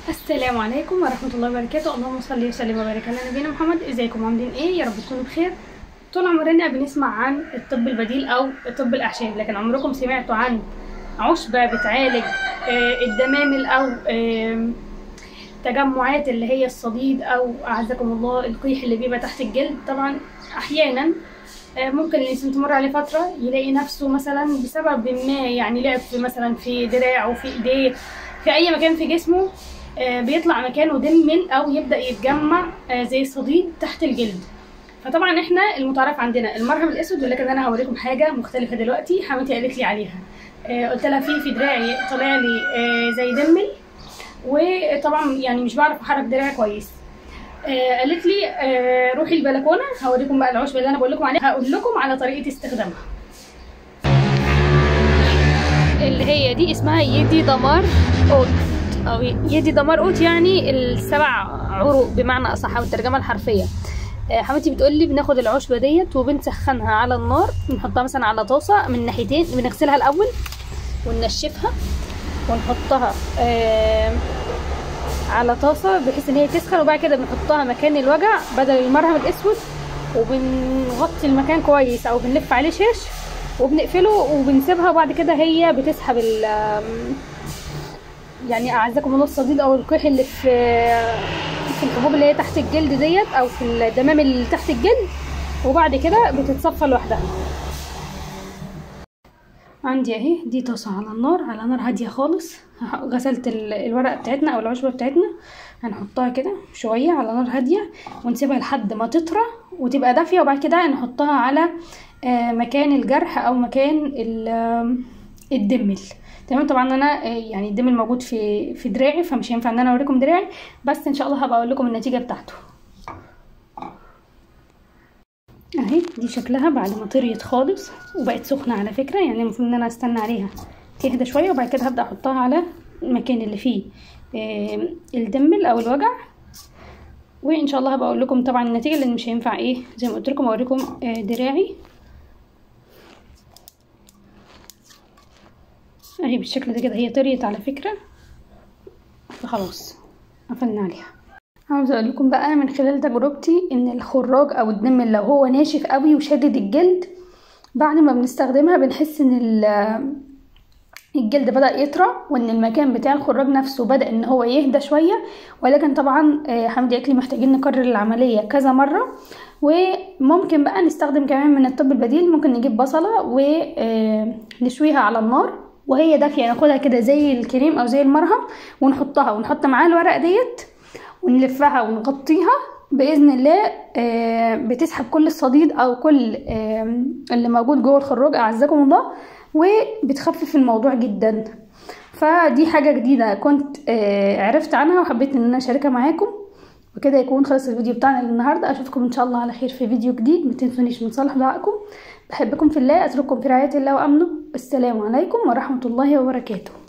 السلام عليكم ورحمة الله وبركاته اللهم صل وسلم وبارك على نبينا محمد ازيكم عاملين ايه يا رب تكونوا بخير طول عمرنا بنسمع عن الطب البديل او طب الاعشاب لكن عمركم سمعتوا عن عشبة بتعالج آه، الدمامل او آه، تجمعات اللي هي الصديد او اعزكم الله القيح اللي بيبقى تحت الجلد طبعا احيانا آه، ممكن الانسان تمر عليه فتره يلاقي نفسه مثلا بسبب ما يعني لعب في مثلا في دراعه في ايديه في اي مكان في جسمه آه، بيطلع مكانه دم او يبدا يتجمع آه، زي صديد تحت الجلد فطبعا احنا المتعارف عندنا المرهم الاسود ولكن انا هوريكم حاجه مختلفه دلوقتي حماتي قالت لي عليها آه، قلت لها في في دراعي طالع لي آه، زي دمل وطبعا يعني مش بعرف احرك دراعي كويس آه، قالت لي آه، روحي البلكونه هوريكم بقى العشبه اللي انا بقول لكم عليها هقول لكم على طريقه استخدامها اللي هي دي اسمها يدي دمار اوت او يدي دمار اوت يعني السبع عروق بمعنى اصح او الترجمه الحرفيه آه، حماتي بتقول لي بناخد العشبه ديت وبنسخنها على النار بنحطها مثلا على طاسه من ناحيتين بنغسلها الاول وننشفها ونحطها آه على طاسه بحيث ان هي تسخن وبعد كده بنحطها مكان الوجع بدل المرهم الاسود وبنغطي المكان كويس او بنلف عليه شاش وبنقفله وبنسيبها وبعد كده هي بتسحب ال يعني اعزكم الله الصديد او القيح اللي في في الحبوب اللي هي تحت الجلد ديت او في الدمام اللي تحت الجلد وبعد كده بتتصفى لوحدها عندي اهي دي طاسه على النار على نار هاديه خالص غسلت ال- الورقه بتاعتنا او العشبه بتاعتنا هنحطها كده شويه على نار هاديه ونسيبها لحد ما تطرى وتبقى دافيه وبعد كده نحطها على آه، مكان الجرح او مكان ال- آم، الدمل تمام طبعا انا آه، يعني الدمل موجود في في دراعي فمش هينفع ان انا اوريكم دراعي بس ان شاء الله هبقى اقول لكم النتيجه بتاعته اهي دي شكلها بعد ما طريت خالص وبقت سخنه على فكره يعني المفروض ان انا استنى عليها تهدى شويه وبعد كده هبدا احطها على المكان اللي فيه آه، الدمل او الوجع وان شاء الله هبقى اقول لكم طبعا النتيجه لان مش هينفع ايه زي ما قلت لكم اوريكم آه، دراعي اهي بالشكل ده كده هي طريت على فكره فخلاص قفلنا عليها عاوزه اقول لكم بقى من خلال تجربتي ان الخراج او الدم لو هو ناشف قوي وشادد الجلد بعد ما بنستخدمها بنحس ان ال- الجلد بدأ يطرى وان المكان بتاع الخراج نفسه بدأ ان هو يهدى شوية ولكن طبعا آه، حمدي قالت لي محتاجين نكرر العملية كذا مرة وممكن بقى نستخدم كمان من الطب البديل ممكن نجيب بصلة ونشويها على النار وهي دافية ناخدها كده زي الكريم او زي المرهم ونحطها ونحط معاها الورق ديت ونلفها ونغطيها باذن الله آه، بتسحب كل الصديد او كل آه، اللي موجود جوه الخراج اعزكم الله وبتخفف الموضوع جدا فدي حاجه جديده كنت آه، عرفت عنها وحبيت ان انا اشاركها معاكم وكده يكون خلص الفيديو بتاعنا النهارده اشوفكم ان شاء الله على خير في فيديو جديد ما تنسونيش من صالح دعائكم بحبكم في الله اترككم في رعايه الله وامنه السلام عليكم ورحمه الله وبركاته